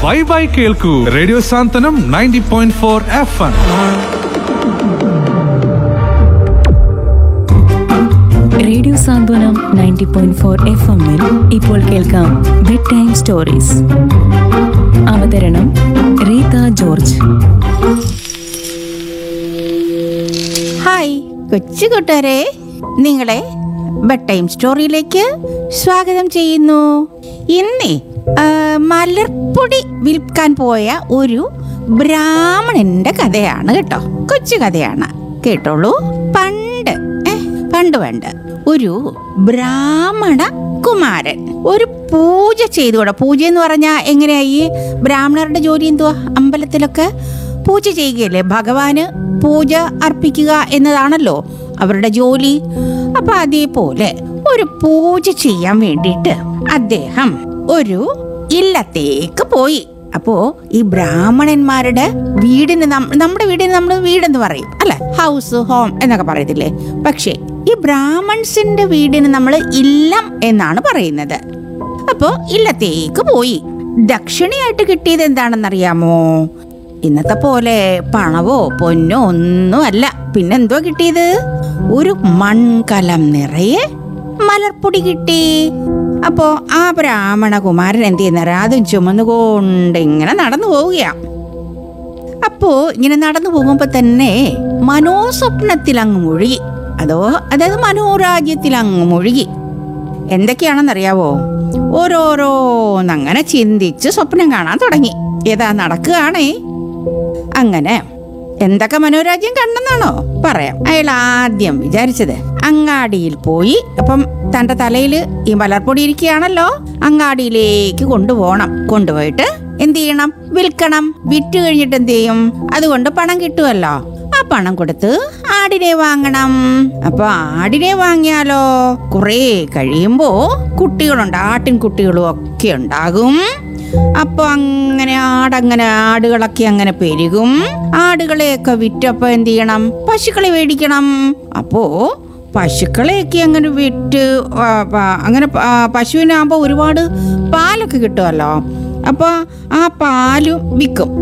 വൈബായി കേൾക്കൂ radio Santhwanam ninety point four F M radio Santhwanam ninety point four F എമ്മിൽ ഇപ്പോൾ കേൾക്കാം ബെഡ് ടൈം സ്റ്റോറീസ് അവതരണം റീത ജോർജ് ഹായ് കൊച്ചു കൂട്ടുകാരെ നിങ്ങളെ ബെഡ് ടൈം സ്റ്റോറിയിലേക്ക് സ്വാഗതം ചെയ്യുന്നു ഇന്നേ ആ, മലർപ്പൊടി വിൽക്കാൻ പോയ ഒരു ബ്രാഹ്മണന്റെ കഥയാണ് കേട്ടോ കൊച്ചു കഥയാണ് കേട്ടോളൂ പണ്ട് ഏ, പണ്ട് വേണ്ട ഒരു ബ്രാഹ്മണ കുമാരൻ ഒരു പൂജ ചെയ്തുകൂടെ പൂജ എന്ന് പറഞ്ഞാൽ എങ്ങനെയാ ഈ ബ്രാഹ്മണരുടെ ജോലി എന്തുവാ അമ്പലത്തിലൊക്കെ പൂജ ചെയ്യുകയല്ലേ ഭഗവാന് പൂജ അർപ്പിക്കുക എന്നതാണല്ലോ അവരുടെ ജോലി അപ്പൊ അതേപോലെ ഒരു പൂജ ചെയ്യാൻ വേണ്ടിയിട്ട് അദ്ദേഹം ഒരു ഇല്ലത്തേക്ക് പോയി അപ്പോ ഈ ബ്രാഹ്മണന്മാരുടെ വീടിന് നം- നമ്മുടെ വീടിന് നമ്മൾ വീടെന്ന് പറയും അല്ലെ ഹൗസ് ഹോം എന്നൊക്കെ പറയത്തില്ലേ പക്ഷേ ഈ ബ്രാഹ്മൺസിന്റെ വീടിന് നമ്മൾ ഇല്ലം എന്നാണ് പറയുന്നത് അപ്പോ ഇല്ലത്തേക്ക് പോയി ദക്ഷിണയായിട്ട് കിട്ടിയത് എന്താണെന്നറിയാമോ ഇന്നത്തെ പോലെ പണവോ പൊന്നോ ഒന്നും അല്ല പിന്നെന്തോ കിട്ടിയത് ഒരു മൺകലം നിറയെ മലർപ്പൊടി കിട്ടി അപ്പോ ആ ബ്രാഹ്മണ കുമാരൻ എന്ത് ചെയ്യുന്നറിയാം അതും ചുമന്നുകൊണ്ട് ഇങ്ങനെ നടന്നു പോവുകയാ അപ്പോ ഇങ്ങനെ നടന്നു പോകുമ്പോ തന്നെ മനോസ്വപ്നത്തിൽ അങ്ങ് മുഴുകി അതോ അതായത് മനോരാജ്യത്തിൽ അങ്ങ് മുഴുകി എന്തൊക്കെയാണെന്നറിയാവോ ഓരോരോന്നങ്ങനെ ചിന്തിച്ച് സ്വപ്നം കാണാൻ തുടങ്ങി ഏതാ നടക്കുകയാണേ അങ്ങനെ എന്തൊക്കെ മനോരാജ്യം കണ്ടെന്നാണോ പറയാം അയാൾ ആദ്യം വിചാരിച്ചത് അങ്ങാടിയിൽ പോയി അപ്പം തന്റെ തലയിൽ ഈ മലർപ്പൊടി ഇരിക്കുകയാണല്ലോ അങ്ങാടിയിലേക്ക് കൊണ്ടുപോകണം കൊണ്ടുപോയിട്ട് എന്ത് ചെയ്യണം വിൽക്കണം വിറ്റ് കഴിഞ്ഞിട്ട് എന്ത് ചെയ്യും അതുകൊണ്ട് പണം കിട്ടുമല്ലോ ആ പണം കൊടുത്ത് ആടിനെ വാങ്ങണം അപ്പൊ ആടിനെ വാങ്ങിയാലോ കുറേ കഴിയുമ്പോ കുട്ടികളുണ്ട് ആട്ടിൻ കുട്ടികളും ഒക്കെ ഉണ്ടാകും അപ്പൊ അങ്ങനെ ആടങ്ങനെ ആടുകളൊക്കെ അങ്ങനെ പെരുകും ആടുകളെയൊക്കെ വിറ്റപ്പോ എന്ത് ചെയ്യണം പശുക്കളെ മേടിക്കണം അപ്പോ പശുക്കളെയൊക്കെ അങ്ങനെ വിറ്റ് ആ, പ- അങ്ങനെ പ- ആ, പശുവിനാകുമ്പോൾ ഒരുപാട് പാലൊക്കെ കിട്ടുമല്ലോ അപ്പോൾ ആ പാലും വിൽക്കും